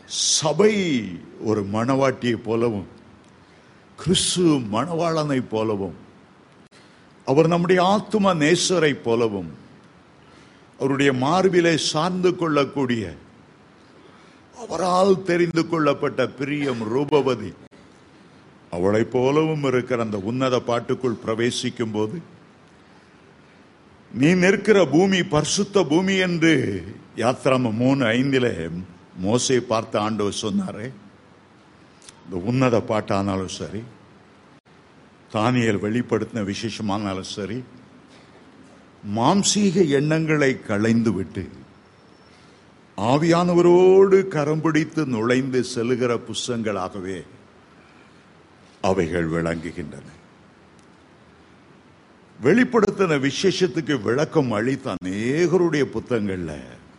சபை ஒரு மணவாட்டியை போலவும் கிறிஸ்து மணவாளனை போலவும் அவர் நம்முடைய ஆத்தும நேசரை போலவும் அவருடைய மார்பிலே சார்ந்து கொள்ளக்கூடிய அவரால் தெரிந்து கொள்ளப்பட்ட பிரியம் ரூபவதி அவளைப் போலவும் இருக்கிற அந்த உன்னத பாட்டுக்குள் பிரவேசிக்கும் போது நீ நிற்கிற பூமி பரிசுத்த பூமி என்று யாத்ராம மூணு ஐந்திலே மோசை பார்த்த ஆண்டவர் சொன்னாரே இந்த உன்னத பாட்டானாலும் சரி தானியல் வெளிப்படுத்தின விசேஷமானாலும் சரி மாம்சீக எண்ணங்களை களைந்து விட்டு ஆவியானவரோடு கரம் பிடித்து நுழைந்து செல்லுகிற புஸ்தங்களாகவே அவைகள் விளங்குகின்றன வெளிப்படுத்தின விசேஷத்துக்கு விளக்கம் அளித்த அநேகருடைய புத்தகங்கள்ல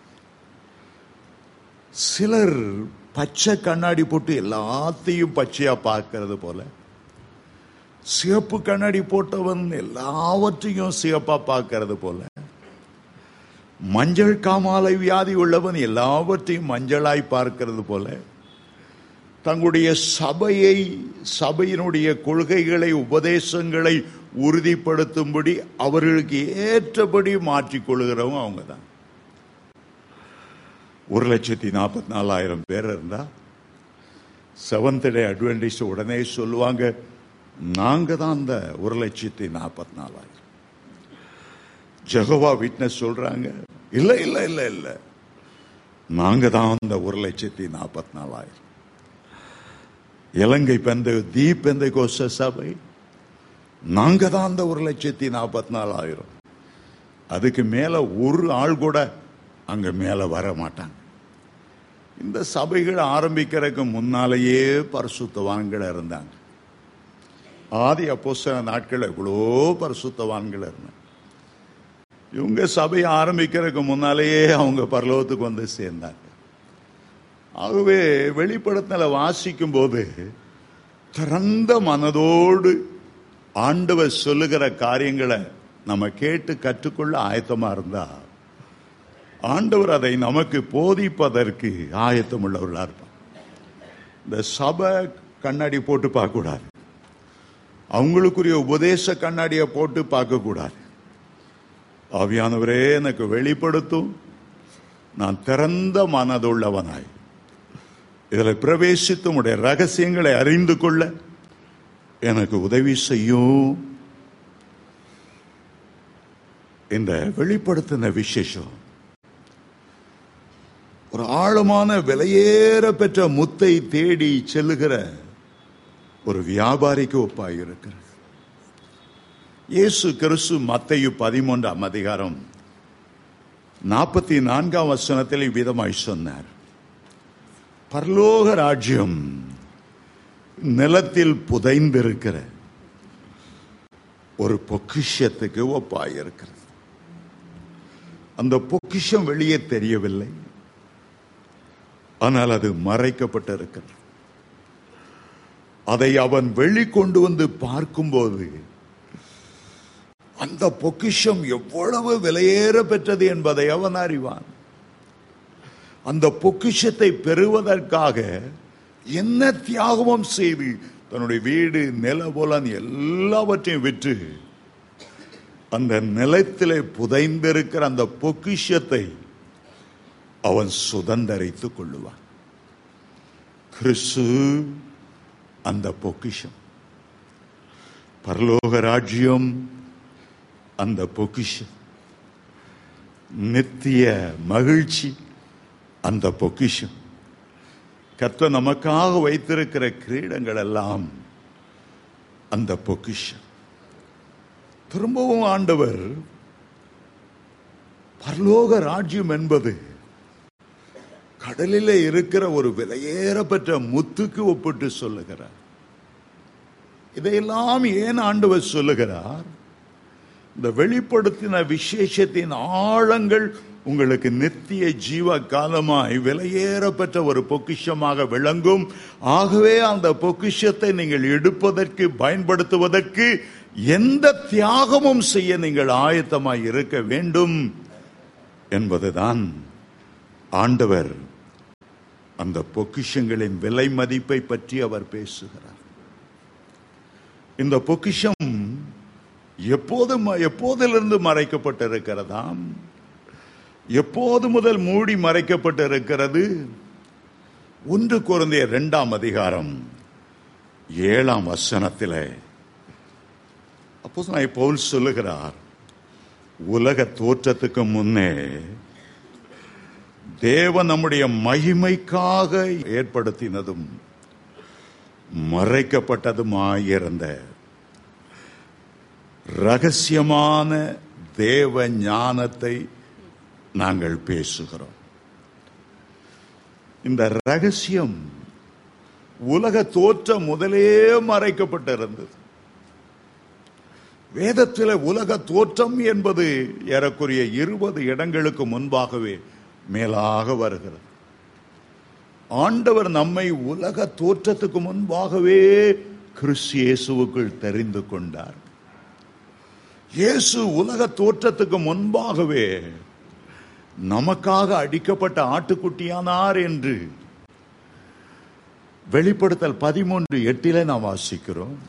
சிலர் பச்சை கண்ணாடி போட்டு எல்லாத்தையும் பச்சையா பார்க்கிறது போல சிவப்பு கண்ணாடி போட்டவன் எல்லாவற்றையும் சிவப்பா பார்க்கிறது போல மஞ்சள் காமாலை வியாதி உள்ளவன் எல்லாவற்றையும் மஞ்சளாய் பார்க்கிறது போல தங்களுடைய சபையை சபையினுடைய கொள்கைகளை உபதேசங்களை உறுதிப்படுத்தும்படி அவர்களுக்கு ஏற்றபடி மாற்றிக்கொள்கிறவங்க அவங்க தான் ஒரு லட்சத்தி நாற்பத்தி நாலாயிரம் பேர் இருந்தா செவன்த் டே அட்வென்டிஸ்ட் உடனே சொல்லுவாங்க நாங்க தான் அந்த ஒரு லட்சத்தி நாற்பத்தி நாலாயிரம் ஜெகவா விட்னஸ் சொல்றாங்க இல்ல இல்ல இல்ல இல்ல நாங்க தான் அந்த ஒரு லட்சத்தி நாற்பத்தி நாலாயிரம் இலங்கை பெந்த தீப் பெந்த கோஷ சபை நாங்க தான் அந்த ஒரு லட்சத்தி நாற்பத்தி நாலாயிரம் அதுக்கு மேல ஒரு ஆள் கூட அங்க மேல வர மாட்டாங்க இந்த சபைகள் ஆரம்பிக்கிறதுக்கு முன்னாலேயே பரிசுத்தவான்கள் இருந்தாங்க ஆதி அப்போஸ்தல நாட்கள் எவ்வளோ பரிசுத்தவான்கள் இருந்தாங்க இவங்க சபை ஆரம்பிக்கிறதுக்கு முன்னாலேயே அவங்க பரலோகத்துக்கு வந்து சேர்ந்தாங்க ஆகவே வெளிப்படத்துல வாசிக்கும் போது திறந்த மனதோடு ஆண்டவர் சொல்லுகிற காரியங்களை நம்ம கேட்டு கற்றுக்கொள்ள ஆயத்தமா இருந்தா ஆண்டவர் அதை நமக்கு போதிப்பதற்கு ஆயத்தம் உள்ளவர்களா இருப்பான் இந்த சபை கண்ணாடி போட்டு பார்க்க கூடாது அவங்களுக்குரிய உபதேச கண்ணாடியை போட்டு பார்க்க கூடாது ஆவியானவரே எனக்கு வெளிப்படுத்தும் நான் திறந்த மனதுள்ளவனாய் இதில் பிரவேசித்து உடைய ரகசியங்களை அறிந்து கொள்ள எனக்கு உதவி செய்யும் இந்த வெளிப்படுத்தின விசேஷம் ஒரு ஆழமான விலையேற பெற்ற முத்தை தேடி செல்லுகிற ஒரு வியாபாரிக்கு ஒப்பாய் இருக்கிறது இயேசு கிறிஸ்து மத்தையு பதிமூன்றாம் அதிகாரம் நாற்பத்தி நான்காம் வசனத்தில் இவ்விதமாய் சொன்னார் பரலோக ராஜ்யம் நிலத்தில் புதைந்திருக்கிற ஒரு பொக்கிஷத்துக்கு ஒப்பாயிருக்கிறது அந்த பொக்கிஷம் வெளியே தெரியவில்லை ஆனால் அது மறைக்கப்பட்டிருக்கிறது அதை அவன் வெளிக்கொண்டு வந்து பார்க்கும்போது அந்த பொக்கிஷம் எவ்வளவு விலையேற பெற்றது என்பதை அவன் அறிவான் அந்த பொக்கிஷத்தை பெறுவதற்காக என்ன தியாகமும் செய்து தன்னுடைய வீடு நிலபோலன் எல்லாவற்றையும் விற்று அந்த நிலத்திலே புதைந்திருக்கிற அந்த பொக்கிஷத்தை அவன் சுதந்தரித்துக் கொள்ளுவான் கிறிஸ்து அந்த பொக்கிஷம் பரலோக ராஜ்யம் அந்த பொக்கிஷம் நித்திய மகிழ்ச்சி அந்த பொக்கிஷம் கர்த்தர் நமக்காக வைத்திருக்கிற கிரீடங்கள் எல்லாம் அந்த பொக்கிஷம் திரும்பவும் ஆண்டவர் பரலோக ராஜ்யம் என்பது கடலிலே இருக்கிற ஒரு விலையேற பெற்ற முத்துக்கு ஒப்பிட்டு சொல்லுகிறார் இதையெல்லாம் ஏன் ஆண்டவர் சொல்லுகிறார் இந்த வெளிப்படுத்தின விசேஷத்தின் ஆழங்கள் உங்களுக்கு நித்திய ஜீவ காலமாய் விலையேற பெற்ற ஒரு பொக்கிஷமாக விளங்கும் ஆகவே அந்த பொக்கிஷத்தை நீங்கள் எடுப்பதற்கு பயன்படுத்துவதற்கு எந்த தியாகமும் செய்ய நீங்கள் ஆயத்தமாய் இருக்க வேண்டும் என்பதுதான் ஆண்டவர் அந்த பொக்கிஷங்களின் விலை மதிப்பை பற்றி அவர் பேசுகிறார் இந்த பொக்கிஷம் எப்போது ம- எப்போதிலிருந்து மறைக்கப்பட்டிருக்கிறதாம் எப்போது முதல் மூடி மறைக்கப்பட்டிருக்கிறது ஒன்று குழந்தைய இரண்டாம் அதிகாரம் ஏழாம் வசனத்திலே அப்போ நான் பவுல் சொல்லுகிறார் உலக தோற்றத்துக்கு முன்னே தேவன் நம்முடைய மகிமைக்காக ஏற்படுத்தினதும் மறைக்கப்பட்டதுமாயிருந்த ரகசியமான தேவ ஞானத்தை நாங்கள் பேசுகிறோம் இந்த ரகசியம் உலக தோற்றம் முதலே மறைக்கப்பட்டிருந்தது வேதத்தில் உலக தோற்றம் என்பது ஏறக்குறைய இருபது இடங்களுக்கு முன்பாகவே மேலாக வருகிறது ஆண்டவர் நம்மை உலக தோற்றத்துக்கு முன்பாகவே கிறிஸ்து இயேசுவுக்குள் தெரிந்து கொண்டார் இயேசு உலக தோற்றத்துக்கு முன்பாகவே நமக்காக அடிக்கப்பட்ட ஆட்டுக்குட்டியானார் என்று வெளிப்படுத்தல் பதிமூன்று எட்டிலே நாம் வாசிக்கிறோம்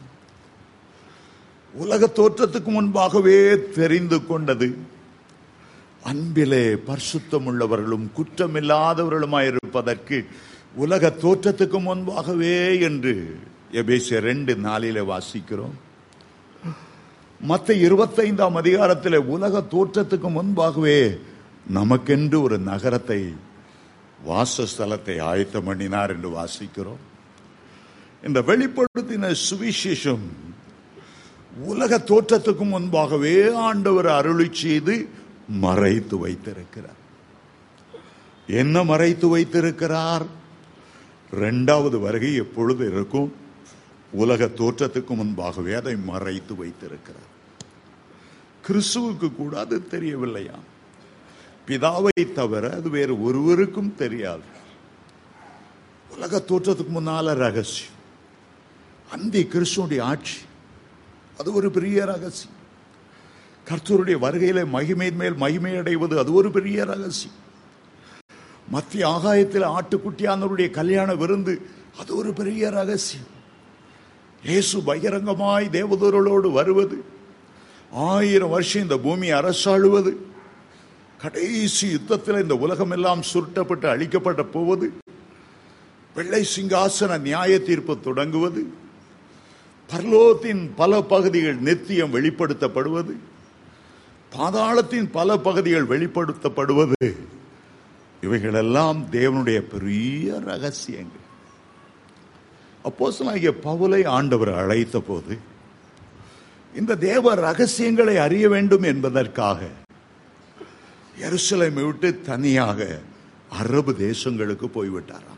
உலக தோற்றத்துக்கு முன்பாகவே தெரிந்து கொண்டது அன்பிலே பரிசுத்தம் உள்ளவர்களும் குற்றமில்லாதவர்களுமாயிருப்பதற்கு உலக தோற்றத்துக்கு முன்பாகவே என்று எபேசிய ரெண்டு நாளிலே வாசிக்கிறோம் மத்த இருபத்தைந்தாம் அதிகாரத்தில் உலக தோற்றத்துக்கு முன்பாகவே நமக்கென்று ஒரு நகரத்தை வாசஸ்தலத்தை ஆயத்தம் பண்ணினார் என்று வாசிக்கிறோம் இந்த வெளிப்படுத்தின சுவிசேஷம் உலக தோற்றத்துக்கு முன்பாகவே ஆண்டவர் அருளி செய்து மறைத்து வைத்திருக்கிறார் என்ன மறைத்து வைத்திருக்கிறார் இரண்டாவது வருகை எப்பொழுது இருக்கும் உலக தோற்றத்துக்கு முன்பாகவே அதை மறைத்து வைத்திருக்கிறார் கிறிஸ்துவுக்கு கூட அது தெரியவில்லையா பிதாவை தவிர அது வேறு ஒருவருக்கும் தெரியாது உலக தோற்றத்துக்கு முன்னால ரகசியம் அந்தி கிறிஸ்துடைய ஆட்சி அது ஒரு பெரிய ரகசியம் கர்த்தருடைய வருகையில மகிமையின் மேல் மகிமை அடைவது அது ஒரு பெரிய ரகசியம் மத்திய ஆகாயத்தில் ஆட்டுக்குட்டியானவருடைய கல்யாண விருந்து அது ஒரு பெரிய ரகசியம் இயேசு பகிரங்கமாய் தேவதூர்களோடு வருவது ஆயிரம் வருஷம் இந்த பூமி அரசாளுவது கடைசி யுத்தத்தில் இந்த உலகம் எல்லாம் சுருட்டப்பட்டு அழிக்கப்பட்ட போவது வெள்ளை சிங்காசன நியாய தீர்ப்பு தொடங்குவது பரலோகத்தின் பல பகுதிகள் நித்தியம் வெளிப்படுத்தப்படுவது பாதாளத்தின் பல பகுதிகள் வெளிப்படுத்தப்படுவது இவைகளெல்லாம் தேவனுடைய பெரிய ரகசியங்கள் அப்போஸ்தலனாகிய பவுலை ஆண்டவர் அழைத்த போது இந்த தேவ ரகசியங்களை அறிய வேண்டும் என்பதற்காக எருசலேமை விட்டு தனியாக அரபு தேசங்களுக்கு போய்விட்டாராம்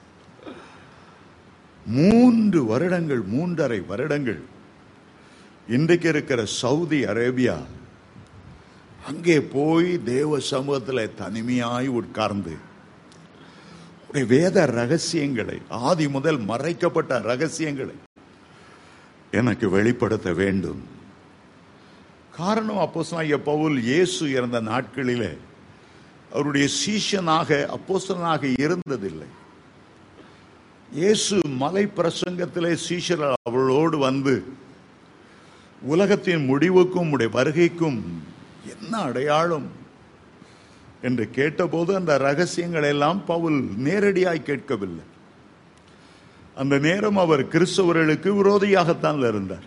மூன்று வருடங்கள் மூன்றரை வருடங்கள் இன்றைக்கு இருக்கிற சவுதி அரேபியா அங்கே போய் தேவ சமூகத்தில் தனிமையாய் உட்கார்ந்து உடைய வேத ரகசியங்களை ஆதி முதல் மறைக்கப்பட்ட ரகசியங்களை எனக்கு வெளிப்படுத்த வேண்டும் காரணம் அப்போஸ்தலனாகிய பவுல் இயேசு இறந்த நாட்களிலே அவருடைய சீஷனாக அப்போஸ்தலனாக இருந்ததில்லை இயேசு மலை பிரசங்கத்திலே சீஷர் அவளோடு வந்து உலகத்தின் முடிவுக்கும் உடைய வருகைக்கும் என்ன அடையாளம் என்று கேட்டபோது அந்த ரகசியங்களை எல்லாம் பவுல் நேரடியாய் கேட்கவில்லை அந்த நேரம் அவர் கிறிஸ்தவர்களுக்கு விரோதியாகத்தான் இருந்தார்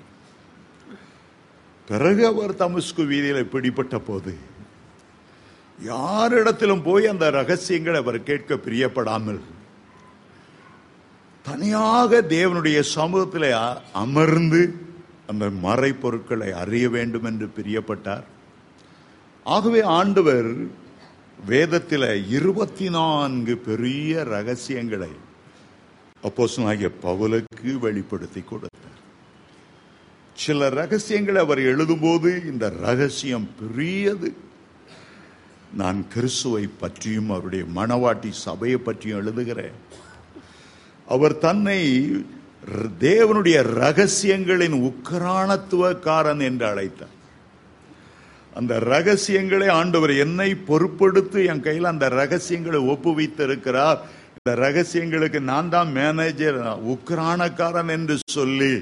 பிறகு அவர் தமஸ்கு வீதியில பிடிப்பட்ட போது யாரிடத்திலும் போய் அந்த ரகசியங்களை அவர் கேட்க பிரியப்படாமல் தனியாக தேவனுடைய சமூகத்தில் அ- அமர்ந்து அந்த மறைப்பொருட்களை அறிய வேண்டும் என்று பிரியப்பட்டார் ஆகவே ஆண்டவர் வேதத்தில் இருபத்தி நான்கு பெரிய ரகசியங்களை அப்போஸ்தலனாகிய பவுலுக்கு வெளிப்படுத்தி கொடுத்தார் சில ரகசியங்களை அவர் எழுதும்போது இந்த ரகசியம் பெரியது நான் கிறிஸ்துவை பற்றியும் அவருடைய மணவாட்டி சபையை பற்றியும் எழுதுகிறேன் அவர் தன்னை ர- தேவனுடைய ரகசியங்களின் உக்கரானத்துவக்காரன் என்று அழைத்தார் அந்த ரகசியங்களை ஆண்டவர் என்னை பொறுப்படுத்தி என் கையில் அந்த ரகசியங்களை ஒப்புவித்திருக்கிறார் இந்த ரகசியங்களுக்கு நான் தான் மேனேஜர் உக்ரானக்காரன் என்று சொல்லி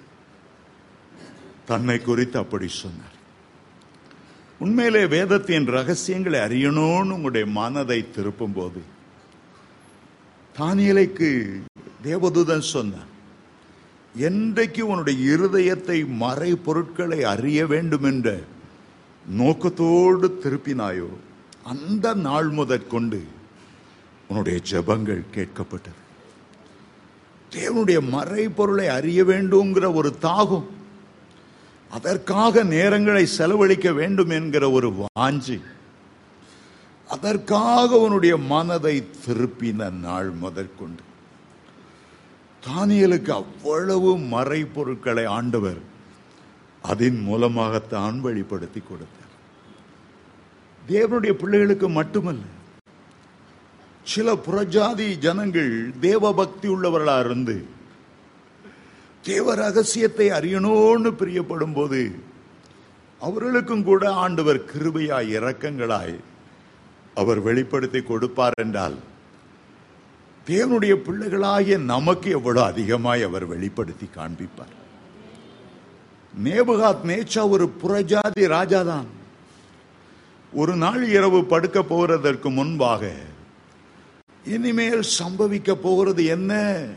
தன்னை குறித்து அப்படி சொன்னார் உண்மையிலே வேதத்தின் ரகசியங்களை அறியணும்னு உங்களுடைய மனதை திருப்பும் போது தானியலைக்கு தேவதூதன் சொன்னான் என்றைக்கு உன்னுடைய இருதயத்தை மறை பொருட்களை அறிய வேண்டும் என்ற நோக்கத்தோடு திருப்பினாயோ அந்த நாள் முதற்கொண்டு உன்னுடைய ஜெபங்கள் கேட்கப்பட்டது தேவனுடைய மறை பொருளை அறிய வேண்டுங்கிற ஒரு தாகம் அதற்காக நேரங்களை செலவழிக்க வேண்டும் என்கிற ஒரு வாஞ்சி அதற்காக உன்னுடைய மனதை திருப்பின நாள் முதற்கொண்டு தானியலுக்கு அவ்வளவு மறை பொருட்களை ஆண்டவர் அதன் மூலமாகத்தான் வெளிப்படுத்தி கொடுத்தார் தேவனுடைய பிள்ளைகளுக்கு மட்டுமல்ல சில புறஜாதி ஜனங்கள் தேவ பக்தி உள்ளவர்களா இருந்து தேவ ரகசியத்தை அறியணும்னு பிரியப்படும் போது அவர்களுக்கும் கூட ஆண்டவர் கிருபையாய் இரக்கங்களாய் அவர் வெளிப்படுத்தி கொடுப்பார் என்றால் தேவனுடைய பிள்ளைகளாகிய நமக்கு எவ்வளவு அதிகமாய் அவர் வெளிப்படுத்தி காண்பிப்பார் நேபுகாத் நேச்சா ஒரு புறஜாதி ராஜாதான் ஒரு நாள் இரவு படுக்க போகிறதற்கு முன்பாக இனிமேல் சம்பவிக்க போகிறது என்ன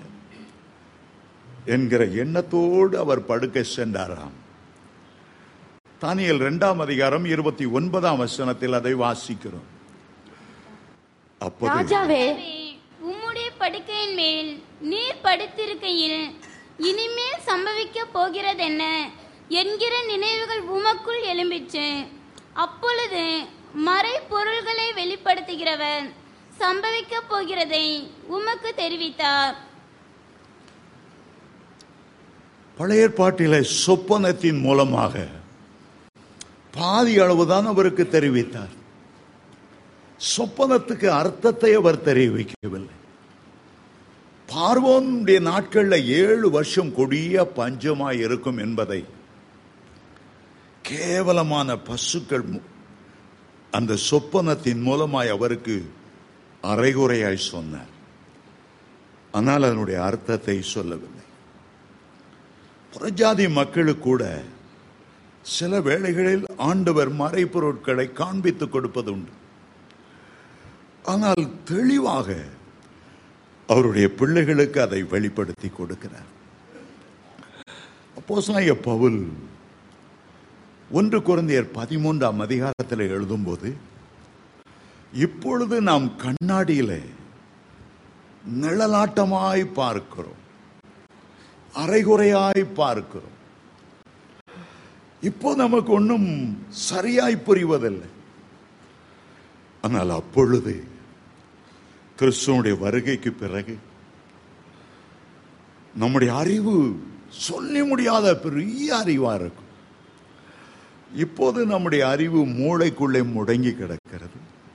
என்கிற எண்ணத்தோடு அவர் படுக்க சென்றாராம் தானியல் இரண்டாம் அதிகாரம் இருபத்தி ஒன்பதாம் வசனத்தில் அதை வாசிக்கிறோம் அப்போது ராஜாவே உம்முடைய படுக்கையின் மேல் நீர் படுத்திருக்கையில் இனிமேல் சம்பவிக்க போகிறதென்ன என்கிற நினைவுகள் உமக்குள் எழும்பிற்று அப்பொழுது மறை பொருள்களை வெளிப்படுத்துகிறவர் சம்பவிக்க போகிறதை உமக்கு தெரிவித்தார் பழைய ஏற்பாட்டில சொப்பனத்தின் மூலமாக பாதி அளவுதான் அவருக்கு தெரிவித்தார் சொப்பனத்துக்கு அர்த்தத்தை அவர் தெரிவிக்கவில்லை பார்வோனுடைய நாட்கள்ல ஏழு வருஷம் கொடிய பஞ்சமாய் இருக்கும் என்பதை கேவலமான பசுக்கள் மு- அந்த சொப்பனத்தின் மூலமாய் அவருக்கு அரைகுறையாய் சொன்னார் ஆனால் அதனுடைய அர்த்தத்தை சொல்லவில்லை புறஜாதி மக்களுக்கு கூட சில வேளைகளில் ஆண்டவர் மறைப்பொருட்களை காண்பித்துக் கொடுப்பது உண்டு ஆனால் தெளிவாக அவருடைய பிள்ளைகளுக்கு அதை வெளிப்படுத்தி கொடுக்கிறார் அப்போஸ்தலனாகிய பவுல் ஒன்று குழந்தையர் பதிமூன்றாம் அதிகாரத்தில் எழுதும்போது இப்பொழுது நாம் கண்ணாடியிலே நிழலாட்டமாய் பார்க்கிறோம் அரைகுறையாய் பார்க்கிறோம் இப்போ நமக்கு ஒன்றும் சரியாய் புரிவதில்லை ஆனால் அப்பொழுது கிறிஸ்துவனுடைய வருகைக்கு பிறகு நம்முடைய அறிவு சொல்லி முடியாத பெரிய அறிவா இருக்கும் இப்போது நம்முடைய அறிவு மூளைக்குள்ளே முடங்கி கிடக்கிறது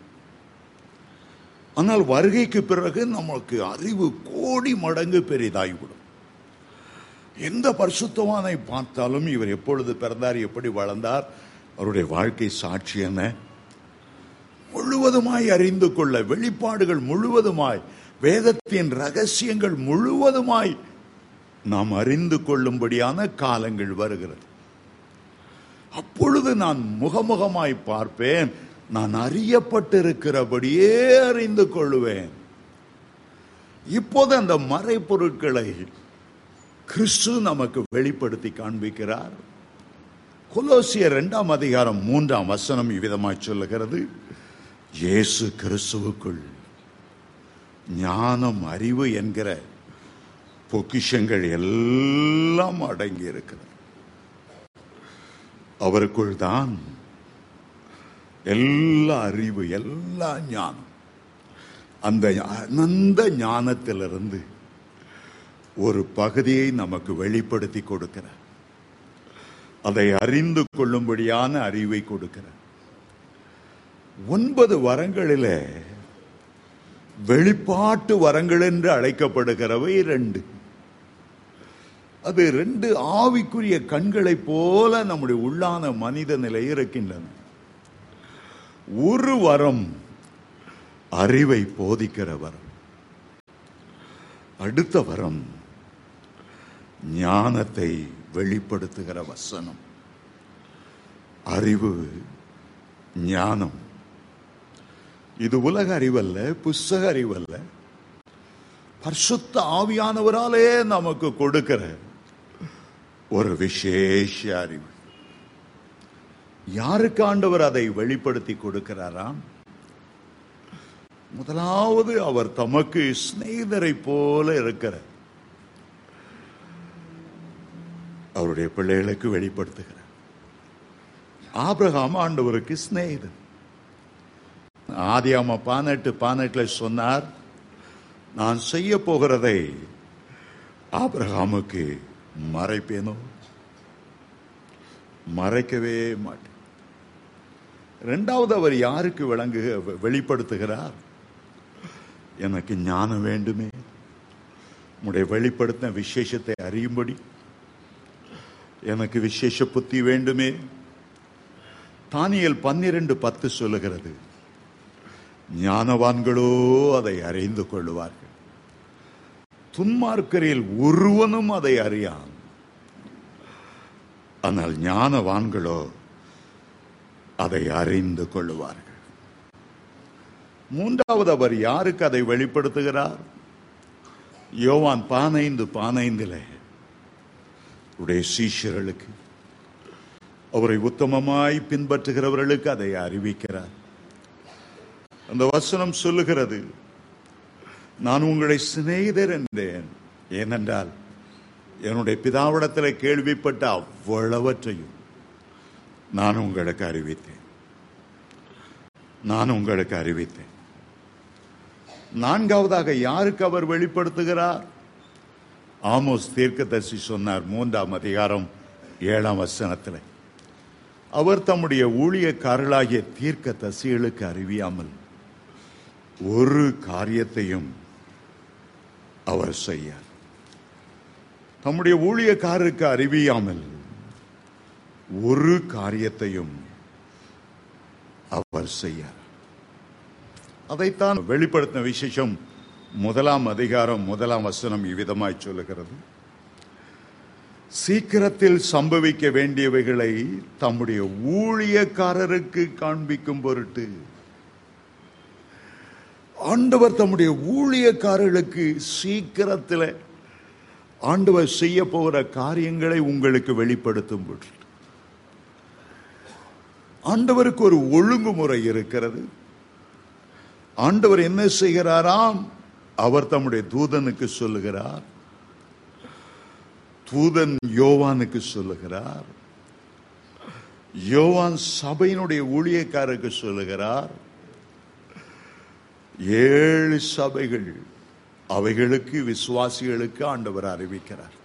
ஆனால் வருகைக்கு பிறகு நமக்கு அறிவு கோடி மடங்கு பெரிதாகிவிடும் எந்த பரிசுத்தவானை பார்த்தாலும் இவர் எப்பொழுது பிறந்தார் எப்படி வளர்ந்தார் அவருடைய வாழ்க்கை சாட்சி என்ன முழுவதுமாய் அறிந்து கொள்ள வெளிப்பாடுகள் முழுவதுமாய் வேதத்தின் ரகசியங்கள் முழுவதுமாய் நாம் அறிந்து கொள்ளும்படியான காலங்கள் வருகிறது அப்பொழுது நான் முகமுகமாய் பார்ப்பேன் நான் அறியப்பட்டிருக்கிறபடியே அறிந்து கொள்ளுவேன் இப்போது அந்த மறைப்பொருட்களை கிறிஸ்து நமக்கு வெளிப்படுத்தி காண்பிக்கிறார் கொலோசியர் இரண்டாம் அதிகாரம் மூன்றாம் வசனம் இவ்விதமாய் சொல்லுகிறது இயேசு கிறிஸ்துவுக்குள் ஞானம் அறிவு என்கிற பொக்கிஷங்கள் எல்லாம் அடங்கி இருக்கிறது அவருக்குள் தான் எல்லா அறிவு எல்லா ஞானம் அந்த அனந்த ஞானத்திலிருந்து ஒரு பகுதியை நமக்கு வெளிப்படுத்தி கொடுக்கிறார் அதை அறிந்து கொள்ளும்படியான அறிவை கொடுக்கிறார் ஒன்பது வரங்களிலே வெளிப்பாட்டு வரங்கள் என்று அழைக்கப்படுகிறவை ரெண்டு அது ரெண்டு ஆவிக்குரிய கண்களைப் போல நம்முடைய உள்ளான மனித நிலை இருக்கின்றன ஒரு வரம் அறிவை போதிக்கிற வரம் அடுத்த வரம் ஞானத்தை வெளிப்படுத்துகிற வசனம் அறிவு ஞானம் இது உலக அறிவல்ல புஸ்தக அறிவல்ல பரிசுத்த ஆவியானவராலே நமக்கு கொடுக்கிற ஒரு விசேஷ அறிவு யாருக்கு ஆண்டவர் அதை வெளிப்படுத்தி கொடுக்கிறாராம் முதலாவது அவர் தமக்கு சிநேகிதரை போல இருக்கிற அவருடைய பிள்ளைகளுக்கு வெளிப்படுத்துகிறார் ஆபிரகாம் ஆண்டவருக்கு சிநேகிதன் ஆதியாம பானெட்டு பானெட்டுல சொன்னார் நான் செய்ய போகிறதை ஆபிரகாமுக்கு மறைப்பேனோ மறைக்கவே மாட்டேன் இரண்டாவது அவர் யாருக்கு விளங்கு வெளிப்படுத்துகிறார் எனக்கு ஞானம் வேண்டுமே உடைய வெளிப்படுத்தின விசேஷத்தை அறியும்படி எனக்கு விசேஷ புத்தி வேண்டுமே தானியல் பன்னிரண்டு பத்து சொல்லுகிறது ஞானவான்களோ அதை அறிந்து கொள்ளுவார்கள் துன்மார்க்கரில் ஒருவனும் அதை அறியான் ஆனால் ஞானவான்களோ அதை அறிந்து கொள்ளுவார்கள் மூன்றாவது அவர் யாருக்கு அதை வெளிப்படுத்துகிறார் யோவான் பானைந்து பானைந்திலே உடைய சீஷர்களுக்கு அவரை உத்தமமாய் பின்பற்றுகிறவர்களுக்கு அதை அறிவிக்கிறார் அந்த வசனம் சொல்லுகிறது நான் உங்களை சிநேகிதர் என்றேன் ஏனென்றால் என்னுடைய பிதாவிடத்தில் கேள்விப்பட்ட அவ்வளவற்றையும் நான் உங்களுக்கு அறிவித்தேன் நான் உங்களுக்கு அறிவித்தேன் நான்காவதாக யாருக்கு அவர் வெளிப்படுத்துகிறார் ஆமோஸ் தீர்க்கதரிசி சொன்னார் மூன்றாம் அதிகாரம் ஏழாம் வசனத்தில் அவர் தம்முடைய ஊழியக்காரர்களாகிய தீர்க்க தசிகளுக்கு அறிவியாமல் ஒரு காரியத்தையும் அவர் செய்யார் தம்முடைய ஊழியக்காரருக்கு அறிவியாமல் ஒரு காரியத்தையும் அவர் செய்யார் அதைத்தான் வெளிப்படுத்தின விசேஷம் முதலாம் அதிகாரம் முதலாம் வசனம் இவ்விதமாய் சொல்லுகிறது சீக்கிரத்தில் சம்பவிக்க வேண்டியவைகளை தம்முடைய ஊழியக்காரருக்கு காண்பிக்கும் பொருட்டு ஆண்டவர் தம்முடைய ஊழியக்காரர்களுக்கு சீக்கிரத்தில் ஆண்டவர் செய்ய போகிற காரியங்களை உங்களுக்கு வெளிப்படுத்தும் பொருட்டு ஆண்டவருக்கு ஒரு ஒழுங்குமுறை இருக்கிறது ஆண்டவர் என்ன செய்கிறாராம் அவர் தம்முடைய தூதனுக்கு சொல்லுகிறார் தூதன் யோவானுக்கு சொல்லுகிறார் யோவான் சபையினுடைய ஊழியக்காரருக்கு சொல்லுகிறார் ஏழு சபைகள் அவைகளுக்கு விசுவாசிகளுக்கு ஆண்டவர் அறிவிக்கிறார்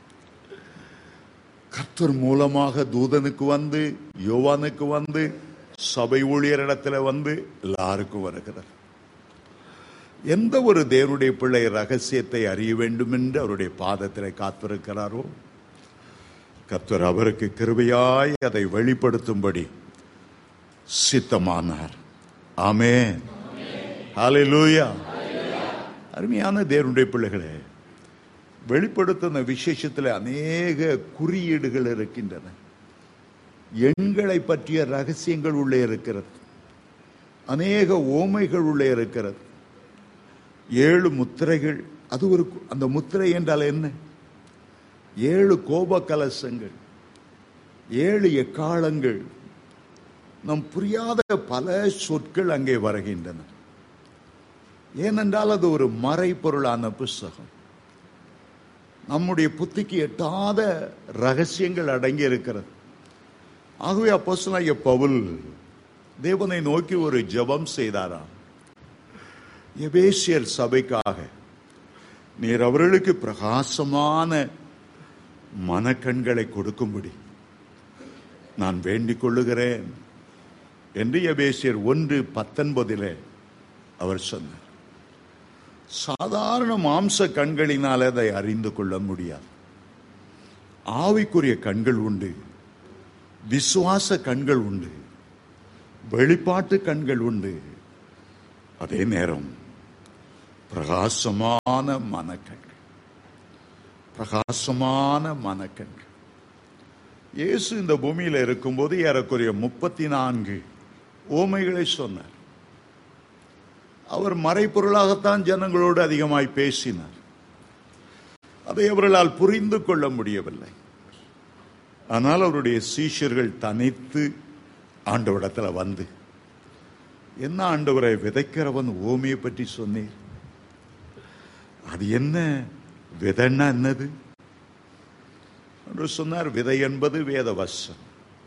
கர்த்தர் மூலமாக தூதனுக்கு வந்து யோவானுக்கு வந்து சபை ஊழியரிடத்துல வந்து எல்லாருக்கும் வருகிறார் எந்த ஒரு தேவனுடைய பிள்ளை ரகசியத்தை அறிய வேண்டும் என்று அவருடைய பாதத்தில் காத்திருக்கிறாரோ கர்த்தர் அவருக்கு கிருபையாய் அதை வெளிப்படுத்தும்படி சித்தமானார் ஆமென் ஹalleluya அருமையான தேவனுடைய பிள்ளைகளே வெளிப்படுத்தின விசேஷத்தில் அநேக குறியீடுகள் இருக்கின்றன எண்களை பற்றிய ரகசியங்கள் உள்ளே இருக்கிறது அநேக ஓமைகள் உள்ளே இருக்கிறது ஏழு முத்திரைகள் அது ஒரு அந்த முத்திரை என்றால் என்ன ஏழு கோப கலசங்கள் ஏழு எக்காலங்கள் நம் புரியாத பல சொற்கள் அங்கே வருகின்றன ஏனென்றால் அது ஒரு மறைபொருளான புஸ்தகம் நம்முடைய புத்திக்கு எட்டாத ரகசியங்கள் அடங்கி இருக்கிறது ஆகவே அப்போஸ்தலனாகிய பவுல் தேவனை நோக்கி ஒரு ஜெபம் செய்தாராம் எபேசியர் சபைக்காக நீர் அவர்களுக்கு பிரகாசமான மனக்கண்களை கொடுக்கும்படி நான் வேண்டிக் கொள்ளுகிறேன் என்று எபேசியர் ஒன்று பத்தொன்பதிலே அவர் சொன்னார் சாதாரண மாம்ச கண்களினால் அதை அறிந்து கொள்ள முடியாது ஆவிக்குரிய கண்கள் உண்டு விசுவாச கண்கள் உண்டு வெளிப்பாட்டு கண்கள் உண்டு அதே நேரம் பிரகாசமான மனக்கண்கள் பிரகாசமான மனக்கண்கள் இயேசு இந்த பூமியில இருக்கும்போது ஏறக்குறைய முப்பத்தி நான்கு ஓமைகளை சொன்னார் அவர் மறைப்பொருளாகத்தான் ஜனங்களோடு அதிகமாய் பேசினார் அதை அவர்களால் புரிந்து கொள்ள முடியவில்லை ஆனால் அவருடைய சீஷர்கள் தனித்து ஆண்டவரிடத்துல வந்து என்ன ஆண்டவரை விதைக்கிறவன் ஓமையை பற்றி சொன்னீர் அது என்ன விதைன்னா என்னது என்று சொன்னார் விதை என்பது வேத வசம்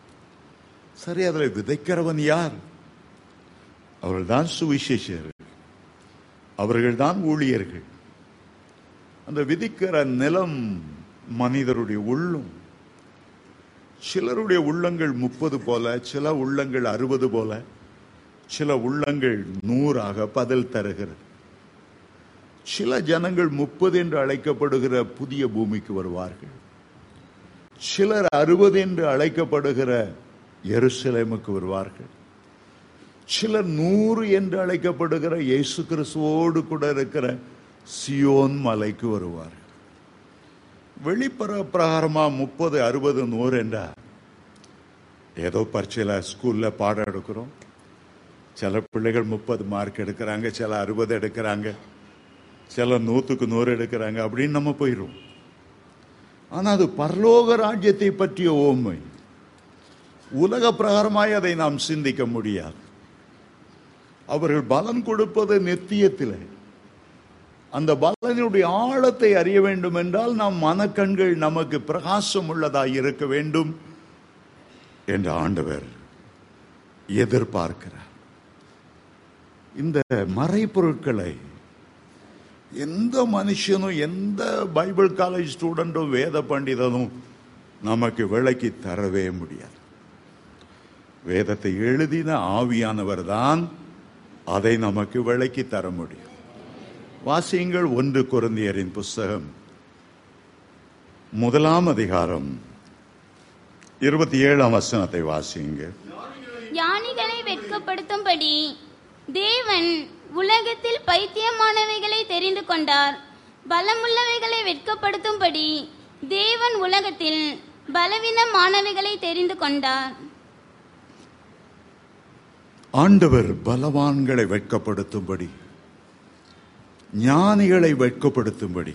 சரி அதில் விதைக்கிறவன் யார் அவர்கள்தான் சுவிசேஷர்கள் அவர்கள்தான் ஊழியர்கள் அந்த விதிக்கிற நிலம் மனிதருடைய உள்ளம் சிலருடைய உள்ளங்கள் முப்பது போல சில உள்ளங்கள் அறுபது போல சில உள்ளங்கள் நூறாக பதில் தருகிறது சில ஜனங்கள் முப்பது என்று அழைக்கப்படுகிற புதிய பூமிக்கு வருவார்கள் சிலர் அறுபது என்று அழைக்கப்படுகிற எருசலேமுக்கு வருவார்கள் சிலர் நூறு என்று அழைக்கப்படுகிற இயேசு கிறிஸ்துவோடு கூட இருக்கிற சியோன் மலைக்கு வருவார்கள் வெளிப்புற பிரகாரமா முப்பது அறுபது நூறு என்றா ஏதோ பரீட்சையில் ஸ்கூல்ல பாடம் எடுக்கிறோம் சில பிள்ளைகள் முப்பது மார்க் எடுக்கிறாங்க சில அறுபது எடுக்கிறாங்க சில நூற்றுக்கு நூறு எடுக்கிறாங்க அப்படின்னு நம்ம போயிடுவோம் ஆனா அது பரலோக ராஜ்யத்தை பற்றிய ஓமை உலக பிரகாரமாய் அதை நாம் சிந்திக்க முடியாது அவர்கள் பலன் கொடுப்பது நித்தியத்திலே அந்த பலனுடைய ஆழத்தை அறிய வேண்டும் என்றால் நம் மனக்கண்கள் நமக்கு பிரகாசம் உள்ளதாய் இருக்க வேண்டும் என்று ஆண்டவர் எதிர்பார்க்கிறார் இந்த மறைப்பொருட்களை எந்த மனுஷனும் எந்த பைபிள் காலேஜ் ஸ்டூடெண்ட்டும் வேத பண்டிதனும் நமக்கு விளக்கி தரவே முடியாது வேதத்தை எழுதின ஆவியானவர் தான் அதை நமக்கு விளக்கி தர முடியும் வாசியுங்கள் ஒன்று குருந்தியரின் புஸ்தகம் முதலாம் அதிகாரம் இருபத்தி ஏழாம் வசனத்தை வாசியுங்க ஞானிகளை வெட்கப்படுத்தும்படி தேவன் உலகத்தில் பைத்தியமானவைகளை தெரிந்து கொண்டார் பலமுள்ளவைகளை வெட்கப்படுத்தும்படி தேவன் உலகத்தில் பலவீனமானவைகளை தெரிந்து கொண்டார் ஆண்டவர் பலவான்களை வெட்கப்படுத்தும்படி ஞானிகளை வெட்கப்படுத்தும்படி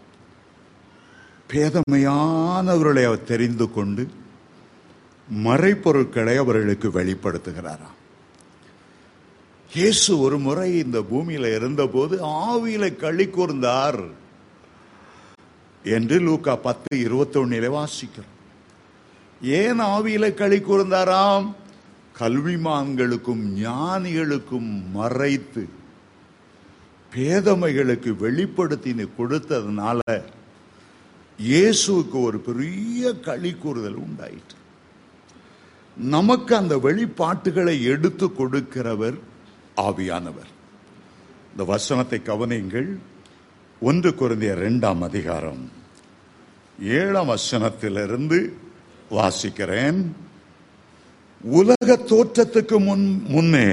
பேதமையானவர்களை அவர் தெரிந்து கொண்டு மறைப்பொருட்களை அவர்களுக்கு வெளிப்படுத்துகிறாராம் இயேசு ஒரு முறை இந்த பூமியில இருந்தபோது ஆவியில களி கூர்ந்தார் என்று லூக்கா பத்து இருபத்தி ஒன்னிலே வாசிக்கிறோம் ஏன் ஆவியில களி கூர்ந்தாராம் கல்விமான்களுக்கும் ஞானிகளுக்கும் மறைத்து பேதமைகளுக்கு வெளிப்படுத்தின்னு கொடுத்ததுனால இயேசுவுக்கு ஒரு பெரிய களி கூறுதல் உண்டாயிற்று நமக்கு அந்த வெளிப்பாட்டுகளை எடுத்து கொடுக்கிறவர் ஆவியானவர் இந்த வசனத்தை கவனியுங்கள் ஒன்று குருந்திய இரண்டாம் அதிகாரம் ஏழாம் வசனத்திலிருந்து வாசிக்கிறேன் உலக தோற்றத்துக்கு முன் முன்னே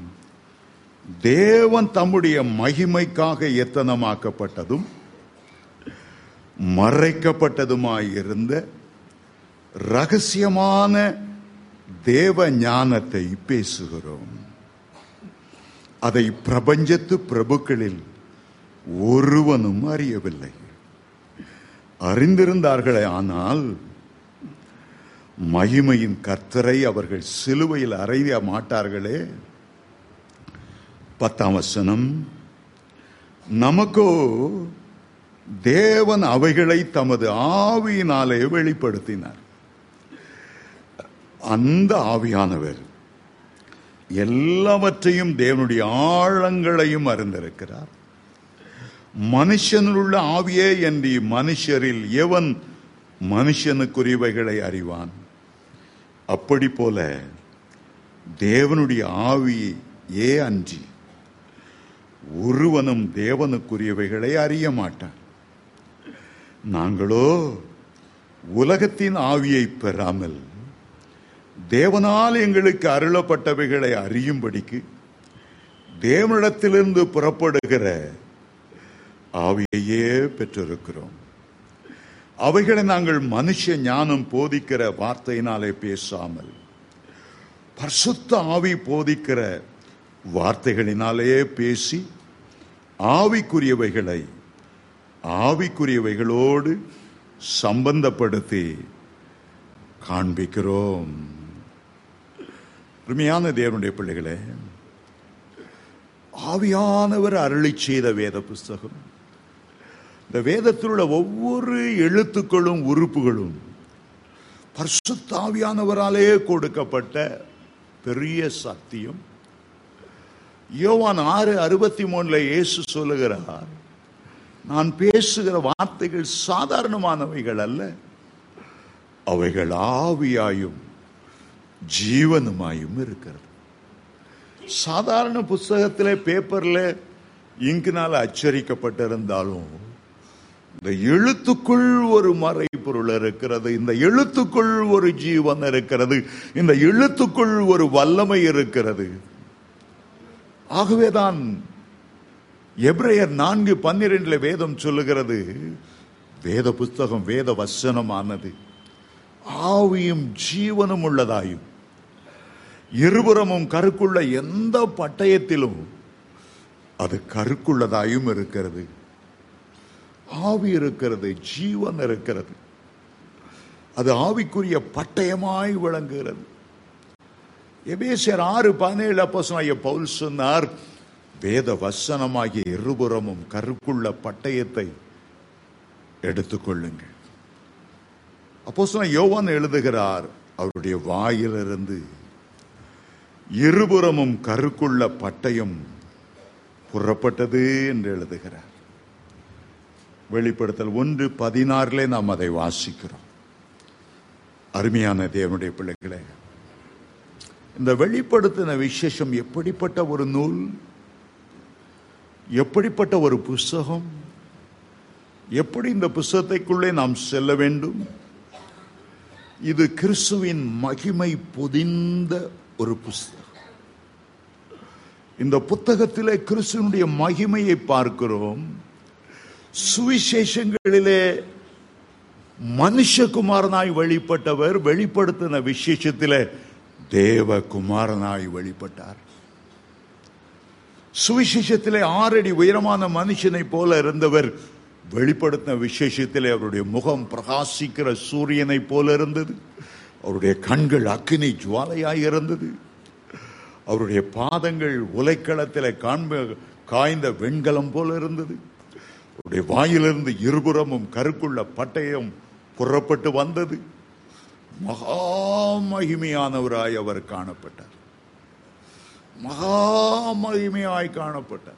தேவன் தம்முடைய மகிமைக்காக எத்தனமாக்கப்பட்டதும் மறைக்கப்பட்டதுமாயிருந்த ரகசியமான தேவ ஞானத்தை பேசுகிறோம் அதை பிரபஞ்சத்து பிரபுக்களில் ஒருவனும் அறியவில்லை அறிந்திருந்தார்களே ஆனால் மகிமையின் கர்த்தரை அவர்கள் சிலுவையில் அறைய மாட்டார்களே பத்தாம் வசனம் நமக்கோ தேவன் அவைகளை தமது ஆவியினாலே வெளிப்படுத்தினார் அந்த ஆவியானவர் எல்லாவற்றையும் தேவனுடைய ஆழங்களையும் அறிந்திருக்கிறார் மனுஷனுள்ள ஆவியே என்று மனுஷரில் எவன் மனுஷனுக்குரியவைகளை அறிவான் அப்படி போல தேவனுடைய ஆவியே அன்றி ஒருவனும் தேவனுக்குரியவைகளை அறிய மாட்டான் நாங்களோ உலகத்தின் ஆவியை பெறாமல் தேவனால் எங்களுக்கு அருளப்பட்டவைகளை அறியும்படிக்கு தேவனிடத்திலிருந்து புறப்படுகிற ஆவியையே பெற்றிருக்கிறோம் அவைகளை நாங்கள் மனுஷ ஞானம் போதிக்கிற வார்த்தையினாலே பேசாமல் பரிசுத்த ஆவி போதிக்கிற வார்த்தைகளினாலே பேசி ஆவிக்குரியவைகளை ஆவிக்குரியவைகளோடு சம்பந்தப்படுத்தி காண்பிக்கிறோம் அருமையான தேவனுடைய பிள்ளைகளே ஆவியானவர் அருளி செய்த வேத புஸ்தகம் இந்த வேதத்தில் உள்ள ஒவ்வொரு எழுத்துக்களும் உறுப்புகளும் பரிசுத்தாவியானவராலே கொடுக்கப்பட்ட பெரிய சத்தியம் யோவான் ஆறு அறுபத்தி மூணுல இயேசு சொல்லுகிறார் நான் பேசுகிற வார்த்தைகள் சாதாரணமானவைகள் அல்ல அவைகள் ஆவியாயும் ஜீவனுமாயும் இருக்கிறது சாதாரண புஸ்தகத்திலே பேப்பர்ல இங்கினால் அச்சரிக்கப்பட்டிருந்தாலும் இந்த எழுத்துக்குள் ஒரு மறைபொருள் இருக்கிறது இந்த எழுத்துக்குள் ஒரு ஜீவன் இருக்கிறது இந்த எழுத்துக்குள் ஒரு வல்லமை இருக்கிறது ஆகவேதான் எப்ரேயர் நான்கு பன்னிரெண்டுல வேதம் சொல்லுகிறது வேத புஸ்தகம் வேத வசனமானது ஆவியும் ஜீவனும் உள்ளதாயும் இருபுறமும் கருக்குள்ள எந்த பட்டயத்திலும் அது கருக்குள்ளதாயும் இருக்கிறது ஆவி இருக்கிறது ஜீவன் இருக்கிறது அது ஆவிக்குரிய பட்டயமாய் விளங்குகிறது எபேசியர் ஆறு பதினேழு அப்போஸ்தலனாகிய பவுல் சொன்னார் வேத வசனமாகிய இருபுறமும் கருக்குள்ள பட்டயத்தை எடுத்துக்கொள்ளுங்கள் அப்போஸ்தலன் யோவான் எழுதுகிறார் அவருடைய வாயிலிருந்து இருபுறமும் கருக்குள்ள பட்டயம் புறப்பட்டது என்று எழுதுகிறார் வெளிப்படுத்தல் ஒன்று பதினாறிலே நாம் அதை வாசிக்கிறோம் அருமையான தேவனுடைய பிள்ளைகளே இந்த வெளிப்படுத்தின விசேஷம் எப்படிப்பட்ட ஒரு நூல் எப்படிப்பட்ட ஒரு புஸ்தகம் எப்படி இந்த புஸ்தகத்தைக்குள்ளே நாம் செல்ல வேண்டும் இது கிறிஸ்துவின் மகிமை பொதிந்த ஒரு புஸ்தகம் இந்த புத்தகத்திலே கிறிஸ்துவனுடைய மகிமையை பார்க்கிறோம் சுவிசேஷங்களிலே மனுஷகுமாரனாய் வெளிப்பட்டவர் வெளிப்படுத்தின விசேஷத்திலே தேவகுமாரனாய் வெளிப்பட்டார் சுவிசேஷத்திலே ஆறடி உயரமான மனுஷனை போல இருந்தவர் வெளிப்படுத்தின விசேஷத்திலே அவருடைய முகம் பிரகாசிக்கிற சூரியனை போல இருந்தது அவருடைய கண்கள் அக்கினி ஜுவாலையாய் இருந்தது அவருடைய பாதங்கள் உலைக்களத்திலே காண்ப காய்ந்த வெண்கலம் போல இருந்தது அவருடைய வாயிலிருந்து இருபுறமும் கருக்குள்ள பட்டயம் புறப்பட்டு வந்தது மகா மகிமையானவராய் அவர் காணப்பட்டார் மகா மகிமையாய் காணப்பட்டார்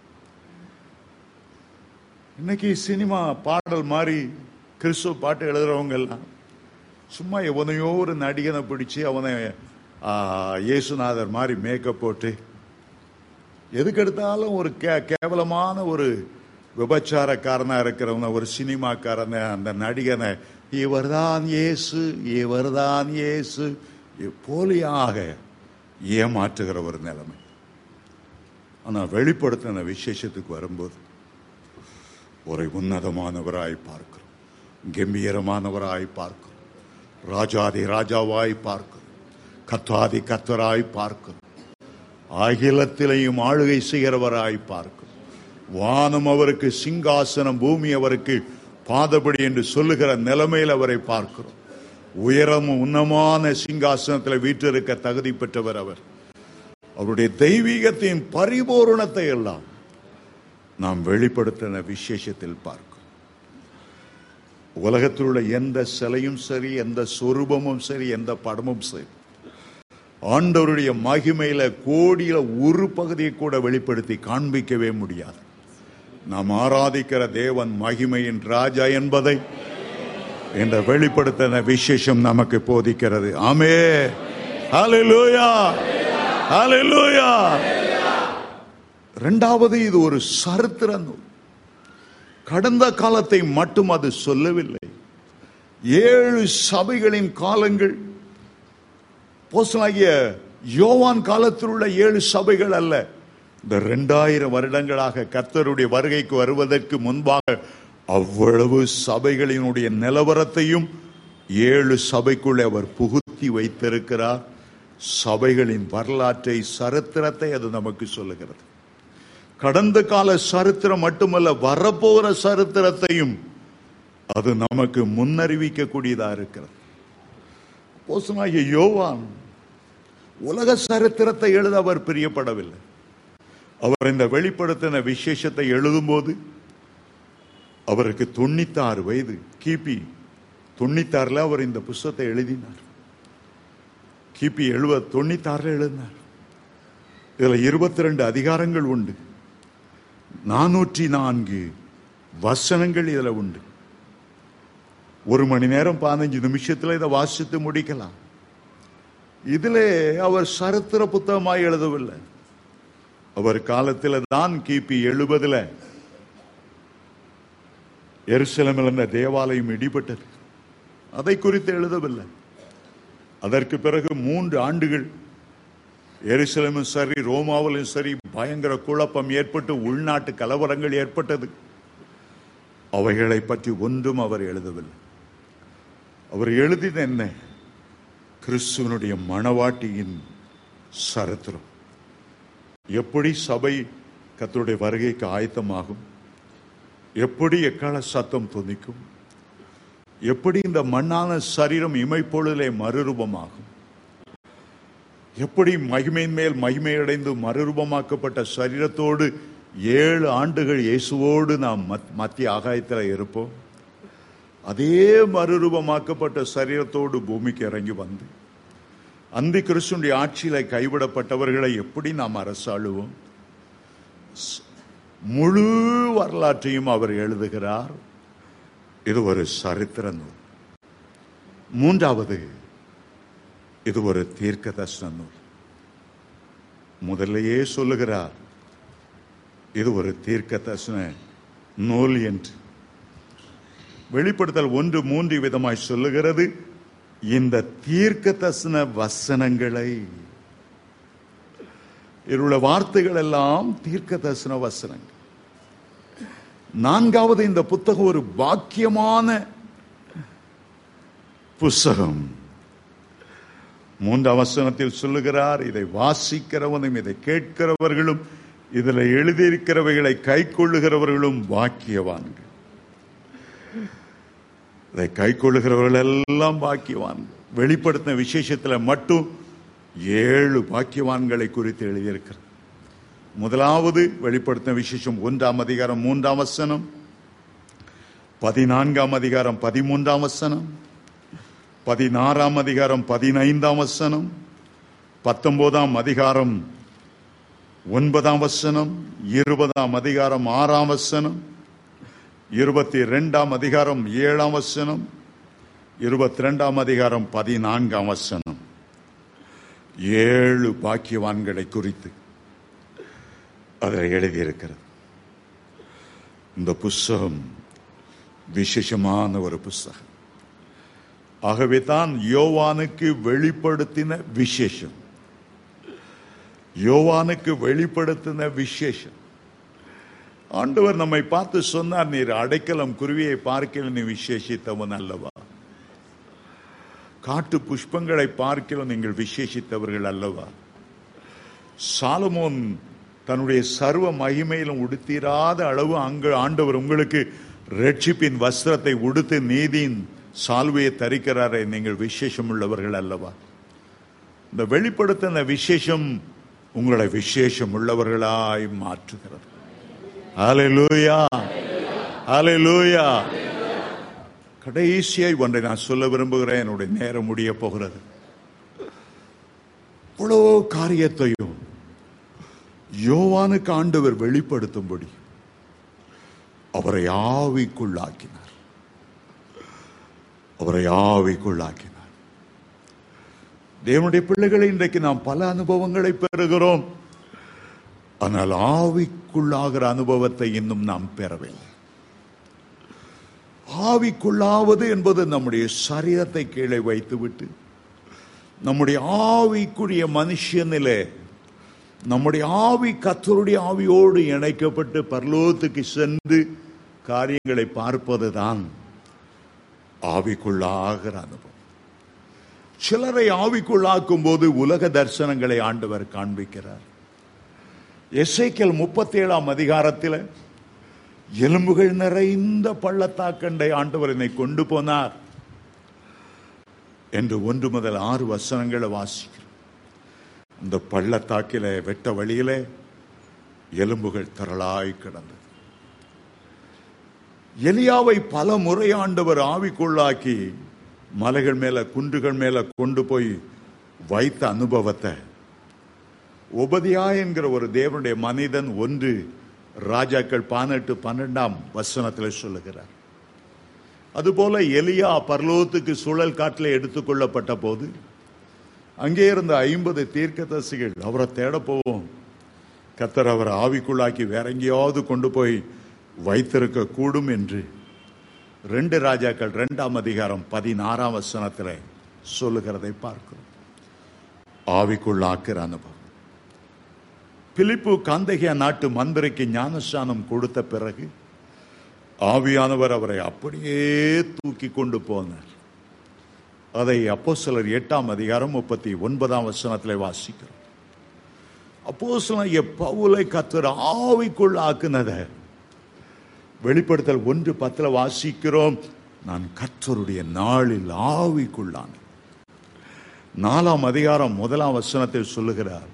இன்னைக்கு சினிமா பாடல் மாதிரி கிறிஸ்துவ பாட்டு எழுதுறவங்க எல்லாம் சும்மா எவனையோ ஒரு நடிகனை பிடிச்சு அவனை ஆ, இயேசுநாதர் மாதிரி மேக்கப் போட்டு எதுக்கு எடுத்தாலும் ஒரு கே கேவலமான ஒரு விபச்சாரக்காரனா இருக்கிறவன ஒரு சினிமாக்காரனை அந்த நடிகனை இவர்தான் இயேசு இவர்தான் இயேசு போலியாக ஏமாற்றுகிற ஒரு நிலைமை ஆனா வெளிப்படுத்தின விசேஷத்துக்கு வரும்போது ஒரு உன்னதமானவராய் பார்க்கிறோம் கம்பீரமானவராய் பார்க்கிறோம் ராஜாதி ராஜாவாய் பார்க்கிறோம் கத்தாதி கத்தராய் பார்க்கிறோம் அகிலத்திலையும் ஆளுகை செய்கிறவராய் பார்க்கிறோம் வானம் அவருக்கு சிங்காசனம் பூமி அவருக்கு பாதபடி என்று சொல்லுகிற நிலைமையில் அவரை பார்க்கிறோம் உயரமும் உன்னமான சிங்காசனத்தில் வீற்றிருக்க தகுதி பெற்றவர் அவர் அவருடைய தெய்வீகத்தின் பரிபூரணத்தை எல்லாம் நாம் வெளிப்படுத்தின விசேஷத்தில் பார்க்கிறோம் உலகத்தில் உள்ள எந்த சிலையும் சரி எந்த சொரூபமும் சரி எந்த படமும் சரி ஆண்டவருடைய மகிமையில கோடியில ஒரு பகுதியை கூட வெளிப்படுத்தி காண்பிக்கவே முடியாது நாம் ஆராதிக்கிற தேவன் மகிமையின் ராஜா என்பதை என்ற வெளிப்படுத்தின விசேஷம் நமக்கு போதிக்கிறது ஆமே ஹalleluya ஹalleluya இரண்டாவது இது ஒரு சரித்திர நூல் கடந்த காலத்தை மட்டும் அது சொல்லவில்லை ஏழு சபைகளின் காலங்கள் போஸ்தலனாகிய யோவான் காலத்தில் உள்ள ஏழு சபைகள் அல்ல இந்த ரெண்டாயிரம் வருடங்களாக கர்த்தருடைய வருகைக்கு வருவதற்கு முன்பாக அவ்வளவு சபைகளினுடைய நிலவரத்தையும் ஏழு சபைக்குள்ளே அவர் புகுத்தி வைத்திருக்கிறார் சபைகளின் வரலாற்றை சரித்திரத்தை அது நமக்கு சொல்லுகிறது கடந்த கால சரித்திரம் மட்டுமல்ல வரப்போகிற சரித்திரத்தையும் அது நமக்கு முன்னறிவிக்கக்கூடியதா இருக்கிறது போசனாகிய யோவான் உலக சரித்திரத்தை எழுத அவர் பிரியப்படவில்லை அவர் இந்த வெளிப்படுத்தின விசேஷத்தை எழுதும்போது அவருக்கு தொண்ணூத்தாறு வயது கிபி தொண்ணூத்தாறுல அவர் இந்த புஸ்தகத்தை எழுதினார் கிபி எழுபது தொண்ணூத்தாறுல எழுதினார் இதுல இருபத்தி ரெண்டு அதிகாரங்கள் உண்டு நானூற்றி நான்கு வசனங்கள் இதுல உண்டு ஒரு மணி நேரம் பதினஞ்சு நிமிஷத்துல இதை வாசித்து முடிக்கலாம் இதிலே அவர் சரித்திர புத்தகமாய் எழுதவில்லை அவர் காலத்தில் தான் கிபி எழுபதுல எருசலமில் இருந்த தேவாலயம் இடிபட்டது அதை குறித்து எழுதவில்லை அதற்கு பிறகு மூன்று ஆண்டுகள் எருசலமும் சரி ரோமாவிலும் சரி பயங்கர குழப்பம் ஏற்பட்டு உள்நாட்டு கலவரங்கள் ஏற்பட்டது அவைகளை பற்றி ஒன்றும் அவர் எழுதவில்லை அவர் எழுதின என்ன கிறிஸ்துவனுடைய மணவாட்டியின் சரித்திரம் எப்படி சபை கத்தருடைய வருகைக்கு ஆயத்தமாகும் எப்படி எக்கால சத்தம் துணிக்கும் எப்படி இந்த மண்ணான சரீரம் இமைப்பொழுதிலே மறுரூபமாகும் எப்படி மகிமையின் மேல் மகிமையடைந்து மறுரூபமாக்கப்பட்ட சரீரத்தோடு ஏழு ஆண்டுகள் இயேசுவோடு நாம் மத்- மத்திய ஆகாயத்தில் இருப்போம் அதே மறுரூபமாக்கப்பட்ட சரீரத்தோடு பூமிக்கு இறங்கி வந்து அந்தி கிறிஸ்துடைய ஆட்சியில கைவிடப்பட்டவர்களை எப்படி நாம் அரசாளுவோம் ஸ்- முழு வரலாற்றையும் அவர் எழுதுகிறார் இது ஒரு சரித்திர நூல் மூன்றாவது இது ஒரு தீர்க்க தர்சன நூல் முதல்லையே சொல்லுகிறார் இது ஒரு தீர்க்க தர்சன நூல் என்று வெளிப்படுத்தல் ஒன்று மூன்று விதமாய் சொல்லுகிறது இந்த தீர்க்க தர்சன வசனங்களை இருள வார்த்தைகள் எல்லாம் தீர்க்க தரிசன வசனங்கள் நான்காவது இந்த புத்தகம் ஒரு பாக்கியமான புஸ்தகம் மூன்றாம் வசனத்தில் சொல்லுகிறார் இதை வாசிக்கிறவனும் இதை கேட்கிறவர்களும் இதில் எழுதியிருக்கிறவைகளை கை கொள்ளுகிறவர்களும் பாக்கியவான்கள் இதை கை கொள்ளுகிறவர்கள் எல்லாம் பாக்கியவான் வெளிப்படுத்தின விசேஷத்துல மட்டும் ஏழு பாக்கியவான்களை குறித்து எழுதியிருக்கிறார் முதலாவது வெளிப்படுத்தின விசேஷம் ஒன்றாம் அதிகாரம் மூன்றாம் வசனம் பதினான்காம் அதிகாரம் பதிமூன்றாம் வசனம் பதினாறாம் அதிகாரம் பதினைந்தாம் வசனம் பத்தொன்பதாம் அதிகாரம் ஒன்பதாம் வசனம் இருபதாம் அதிகாரம் ஆறாம் வசனம் இருபத்தி ரெண்டாம் அதிகாரம் ஏழாம் வசனம் இருபத்தி ரெண்டாம் அதிகாரம் பதினான்காம் வசனம் ஏழு பாக்கியவான்களை குறித்து அதில் எழுதியிருக்கிறது இந்த புஸ்தகம் விசேஷமான ஒரு புஸ்தகம் ஆகவே தான் யோவானுக்கு வெளிப்படுத்தின விசேஷம் யோவானுக்கு வெளிப்படுத்தின விசேஷம் ஆண்டவர் நம்மை பார்த்து சொன்னார் நீர் அடைக்கலம் குருவியை பார்க்கல நீ விசேஷித்தவன் அல்லவா காட்டு புஷ்பங்களை பார்க்கல நீங்கள் விசேஷித்தவர்கள் அல்லவா சாலமோன் தன்னுடைய சர்வ மகிமையிலும் உடுத்திராத அளவு அங்கு ஆண்டவர் உங்களுக்கு ரட்சிப்பின் வஸ்திரத்தை உடுத்து நீதியின் சால்வையை தரிக்கிறாரே நீங்கள் விசேஷம் உள்ளவர்கள் அல்லவா இந்த வெளிப்படுத்தின விசேஷம் உங்களை விசேஷம் உள்ளவர்களாய் மாற்றுகிறது ஹalleluya ஹalleluya கடைசியாய் ஒன்றை நான் சொல்ல விரும்புகிறேன் என்னுடைய நேரம் முடிய போகிறது இவ்வளோ காரியத்தையும் யோவானுக்கு ஆண்டவர் வெளிப்படுத்தும்படி அவரை ஆவிக்குள்ளாக்கினார் அவரை ஆவிக்குள்ளாக்கினார் தேவனுடைய பிள்ளைகளை இன்றைக்கு நாம் பல அனுபவங்களை பெறுகிறோம் ஆனால் ஆவிக்குள்ளாகிற அனுபவத்தை இன்னும் நாம் பெறவில்லை ஆவிக்குள்ளாவது என்பது நம்முடைய சரீரத்தை கீழே வைத்துவிட்டு நம்முடைய ஆவிக்குரிய மனுஷனிலே நம்முடைய ஆவி கத்தருடைய ஆவியோடு இணைக்கப்பட்டு பரலோகத்துக்கு சென்று காரியங்களை பார்ப்பதுதான் ஆவிக்குள்ளாகிற அனுபவம் சிலரை ஆவிக்குள்ளாக்கும் போது உலக தரிசனங்களை ஆண்டவர் காண்பிக்கிறார் எஸ்ஐக்கல் முப்பத்தி ஏழாம் அதிகாரத்தில் எலும்புகள் நிறைந்த பள்ளத்தாக்கண்டை ஆண்டவர் என்னை கொண்டு போனார் என்று ஒன்று முதல் ஆறு வசனங்களை வாசிக்கிறோம் இந்த பள்ளத்தாக்கில வெட்ட வழியிலே எலும்புகள் திரளாய் கிடந்தது எலியாவை பல முறை ஆண்டவர் ஆவிக்குள்ளாக்கி மலைகள் மேல குன்றுகள் மேல கொண்டு போய் வைத்த அனுபவத்தை உபதியா என்கிற ஒரு தேவனுடைய மனிதன் ஒன்று ராஜாக்கள் பதினெட்டு பன்னெண்டாம் வசனத்தில் சொல்லுகிறார் அதுபோல எலியா பரலோகத்துக்கு சுழல் காட்டில் எடுத்துக்கொள்ளப்பட்ட போது அங்கே இருந்த ஐம்பது தீர்க்கதரிசிகள் அவரை தேட போவோம் கத்தர் அவரை ஆவிக்குள்ளாக்கி வேற எங்கேயாவது கொண்டு போய் வைத்திருக்க கூடும் என்று ரெண்டு ராஜாக்கள் ரெண்டாம் அதிகாரம் பதினாறாம் வசனத்தில் சொல்லுகிறதை பார்க்கிறோம் ஆவிக்குள்ளாக்குற அனுபவம் பிலிப்பு காந்தகியா நாட்டு மந்திரிக்கு ஞானஸ்தானம் கொடுத்த பிறகு ஆவியானவர் அவரை அப்படியே தூக்கி கொண்டு போனார் அதை அப்போ சிலர் எட்டாம் அதிகாரம் முப்பத்தி ஒன்பதாம் வசனத்தில் வாசிக்கிறோம் அப்போ சில பவுலை கத்தர் ஆவிக்குள் ஆக்குனத வெளிப்படுத்தல் ஒன்று பத்துல வாசிக்கிறோம் நான் கத்தருடைய நாளில் ஆவிக்குள்ளான நாலாம் அதிகாரம் முதலாம் வசனத்தில் சொல்லுகிறார்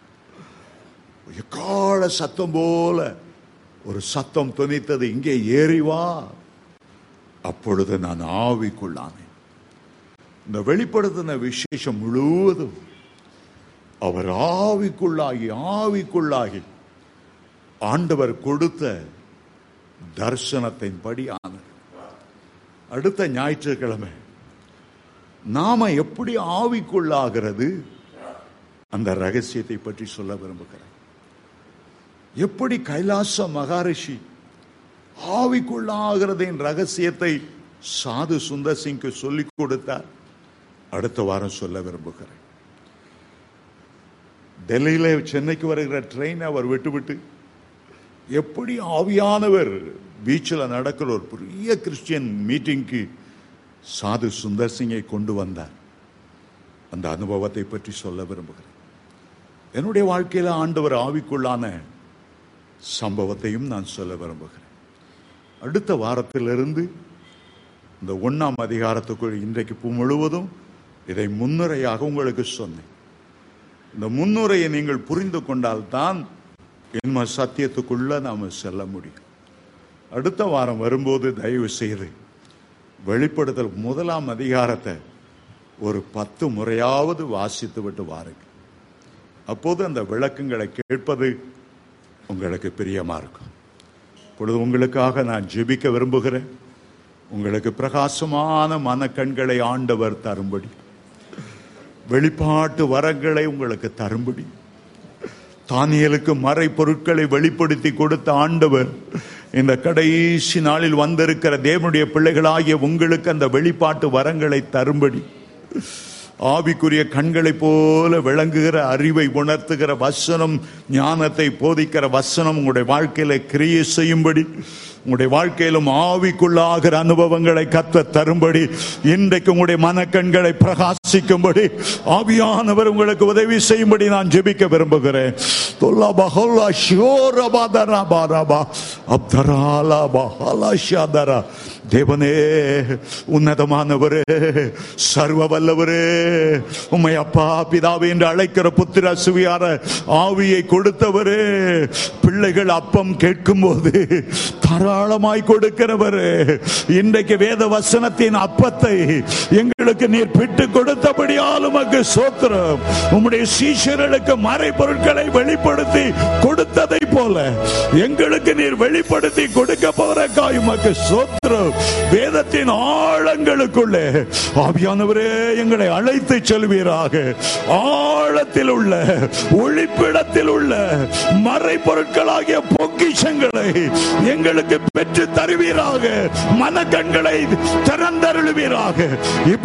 எக்கால சத்தம் போல ஒரு சத்தம் துணித்தது இங்கே ஏறி வா அப்பொழுது நான் ஆவிக்குள்ளானேன் இந்த வெளிப்படுத்தின விசேஷம் முழுவதும் அவர் ஆவிக்குள்ளாகி ஆவிக்குள்ளாகி ஆண்டவர் கொடுத்த தரிசனத்தின்படி ஆனது அடுத்த ஞாயிற்றுக்கிழமை நாம எப்படி ஆவிக்குள்ளாகிறது அந்த ரகசியத்தை பற்றி சொல்ல விரும்புகிறேன் எப்படி கைலாச மகாரிஷி ஆவிக்குள்ளாகிறதின் ரகசியத்தை சாது சுந்தர் சிங்க்கு சொல்லிக் கொடுத்தார் அடுத்த வாரம் சொல்ல விரும்புகிறேன் டெல்லியில சென்னைக்கு வருகிற ட்ரெயின் அவர் விட்டுவிட்டு எப்படி ஆவியானவர் பீச்சில் நடக்கிற ஒரு பெரிய கிறிஸ்டியன் மீட்டிங்க்கு சாது சுந்தர் சிங்கை கொண்டு வந்தார் அந்த அனுபவத்தை பற்றி சொல்ல விரும்புகிறேன் என்னுடைய வாழ்க்கையில் ஆண்டவர் ஆவிக்குள்ளான சம்பவத்தையும் நான் சொல்ல விரும்புகிறேன் அடுத்த வாரத்திலிருந்து இந்த ஒண்ணாம் அதிகாரத்துக்குள் இன்றைக்கு பூ முழுவதும் இதை முன்னுரையாக உங்களுக்கு சொன்னேன் இந்த முன்னுரையை நீங்கள் புரிந்து கொண்டால்தான் இன்ம சத்தியத்துக்குள்ள நாம செல்ல முடியும் அடுத்த வாரம் வரும்போது தயவு செய்து வெளிப்படுத்தல் முதலாம் அதிகாரத்தை ஒரு பத்து முறையாவது வாசித்து விட்டு வாருங்க அப்போது அந்த விளக்கங்களை கேட்பது உங்களுக்கு பிரியமா இருக்கும் இப்பொழுது உங்களுக்காக நான் ஜெபிக்க விரும்புகிறேன் உங்களுக்கு பிரகாசமான மனக்கண்களை ஆண்டவர் தரும்படி வெளிப்பாட்டு வரங்களை உங்களுக்கு தரும்படி தானியலுக்கு மறை பொருட்களை வெளிப்படுத்தி கொடுத்த ஆண்டவர் இந்த கடைசி நாளில் வந்திருக்கிற தேவனுடைய பிள்ளைகளாகிய உங்களுக்கு அந்த வெளிப்பாட்டு வரங்களை தரும்படி ஆவிக்குரிய கண்களைப் போல விளங்குகிற அறிவை உணர்த்துகிற வசனம் ஞானத்தை போதிக்கிற வசனம் உங்களுடைய வாழ்க்கையில கிரியை செய்யும்படி உங்களுடைய வாழ்க்கையிலும் ஆவிக்குள்ளாகிற அனுபவங்களை கத்த தரும்படி இன்றைக்கு உங்களுடைய மனக்கண்களை பிரகாசிக்கும்படி ஆவியானவர் உங்களுக்கு உதவி செய்யும்படி நான் ஜெபிக்க விரும்புகிறேன் தொல்லாபா ஹொல்லா ஷியோரபா தராபா ரபா அப்தராலா பஹலா ஷாதரா தேவனே உன்னதமானவரே சர்வ வல்லவரே உம்மை அப்பா பிதாவே என்று அழைக்கிற புத்திர சுவியார ஆவியை கொடுத்தவரே பிள்ளைகள் அப்பம் கேட்கும் போது தாராளமாய் கொடுக்கிறவரே இன்றைக்கு வேத வசனத்தின் அப்பத்தை எங்களுக்கு நீர் பிட்டு கொடுத்தபடியால் உமக்கு சோத்திரம் உம்முடைய சீஷர்களுக்கு மறைபொருட்களை வெளிப்படுத்தி கொடுத்ததை போல எங்களுக்கு நீர் வெளிப்படுத்தி கொடுக்க போறக்காய் உமக்கு சோத்திரம் வேதத்தின் ஆழங்களுக்குள்ளே ஆவியானவரே எங்களை அழைத்து செல்வீராக ஆழத்தில் உள்ள ஒளிப்பிடத்தில் உள்ள மறைபொருட்களாகிய பொக்கிஷங்களை எங்களுக்கு பெற்று தருவீராக மனக்கண்களை திறந்தருளுவீராக இப்போ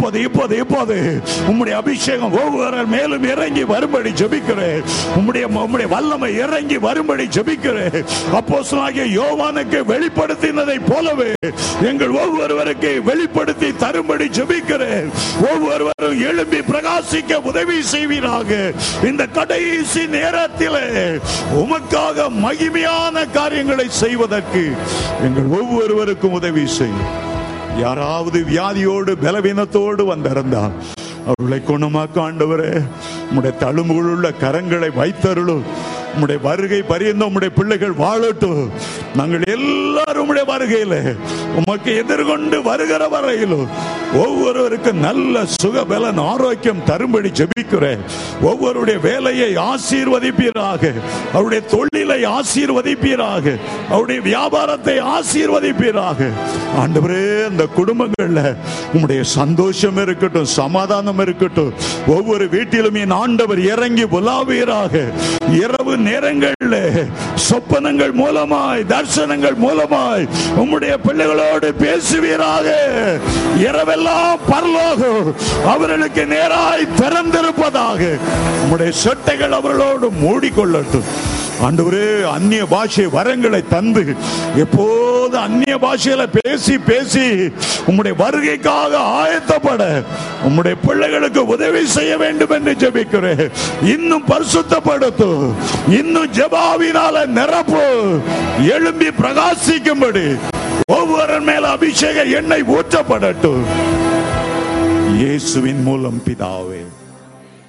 இப்போது இப்போது இப்போது உம்முடைய அபிஷேகம் ஒவ்வொரு மேலும் இறங்கி வரும்படி ஜெபிக்கிறேன் உம்முடைய உம்முடைய வல்லமை இறங்கி வரும்படி ஜெபிக்கிறேன் அப்போஸ்தலனாகிய யோவானுக்கு வெளிப்படுத்தினதை போலவே எங்கள் ஒவ்வொருவருக்கு வெளிப்படுத்தி தரும்படி ஜெபிக்கிறேன் ஒவ்வொருவரும் எழும்பி பிரகாசிக்க உதவி செய்வீராக இந்த கடைசி நேரத்தில் உமக்காக மகிமையான காரியங்களை செய்வதற்கு எங்கள் ஒவ்வொருவருக்கும் உதவி செய்யும் யாராவது வியாதியோடு பலவீனத்தோடு வந்திருந்தால் அவர்களை குணமாக்க ஆண்டவரே உம்முடைய தழும்புகள் உள்ள கரங்களை வைத்தருளும் உம்முடைய வருகை பரியந்த உம்முடைய பிள்ளைகள் வாழட்டும் நாங்கள் எல்லாரும் உம்முடைய வருகையில உமக்கு எதிர்கொண்டு வருகிற வரையிலும் ஒவ்வொருவருக்கும் நல்ல சுகபலன் ஆரோக்கியம் தரும்படி ஜெபிக்கிறேன் ஒவ்வொருடைய வேலையை ஆசீர்வதிப்பீராக அவருடைய தொழிலை ஆசீர்வதிப்பீராக அவருடைய வியாபாரத்தை ஆசீர்வதிப்பீராக ஆண்டவரே அந்த குடும்பங்கள்ல உம்முடைய சந்தோஷம் இருக்கட்டும் சமாதானம் இருக்கட்டும் ஒவ்வொரு வீட்டிலும் என் ஆண்டவர் இறங்கி உலாவீராக இரவு நேரங்கள்ல சொப்பனங்கள் மூலமாய் தரிசனங்கள் மூலமாய் உம்முடைய பிள்ளைகளோடு பேசுவீராக இரவெல்லாம் பரலோகம் அவர்களுக்கு நேராய் திறந்திருப்பதாக உம்முடைய சொட்டைகள் அவர்களோடு மூடிக்கொள்ளட்டும் ஆண்டவரே அந்நிய பாஷை வரங்களை தந்து எப்போது அந்நிய பாஷையில பேசி பேசி உம்முடைய வருகைக்காக ஆயத்தப்பட உம்முடைய பிள்ளைகளுக்கு உதவி செய்ய வேண்டும் என்று ஜெபிக்கிறேன் இன்னும் பரிசுத்தப்படுத்தும் இன்னும் ஜெபாவினால நிரப்பு எழும்பி பிரகாசிக்கும்படி ஒவ்வொரு மேல அபிஷேக எண்ணெய் ஊற்றப்படட்டும் இயேசுவின் மூலம் பிதாவே